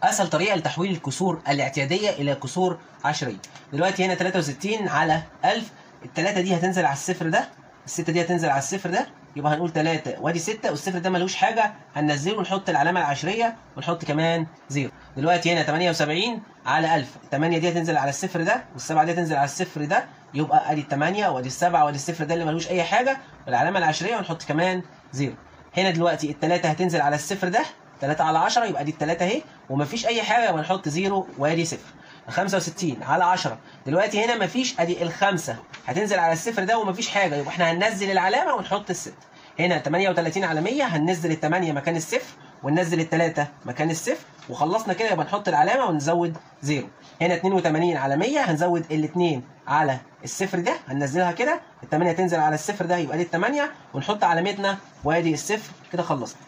اسهل طريقه لتحويل الكسور الاعتياديه الى كسور عشريه دلوقتي هنا 63 على 1000 الثلاثه دي هتنزل على الصفر ده الستة دي هتنزل على الصفر ده يبقى هنقول 3 وادي 6 والصفر ده ملوش حاجه هننزله ونحط العلامه العشريه ونحط كمان زيرو دلوقتي هنا 78 على 1000 الثمانيه دي هتنزل على الصفر ده والسبعه دي هتنزل على الصفر ده يبقى ادي الثمانيه وادي السبعه وادي الصفر ده اللي ملوش اي حاجه والعلامه العشريه ونحط كمان زيرو هنا دلوقتي الثلاثه هتنزل على الصفر ده 3 على 10 يبقى دي الثلاثه اهي ومفيش اي حاجه يبقى نحط زيرو وادي صفر 65 على 10 دلوقتي هنا مفيش ادي الخمسه هتنزل على الصفر ده ومفيش حاجه يبقى احنا هننزل العلامه ونحط الست هنا 38 على 100 هننزل ال 8 مكان الصفر وننزل الثلاثه مكان الصفر وخلصنا كده يبقى نحط العلامه ونزود زيرو هنا 82 على 100 هنزود الاثنين على الصفر ده هننزلها كده الثمانيه تنزل على الصفر ده يبقى دي الثمانيه ونحط علامتنا وادي الصفر كده خلصنا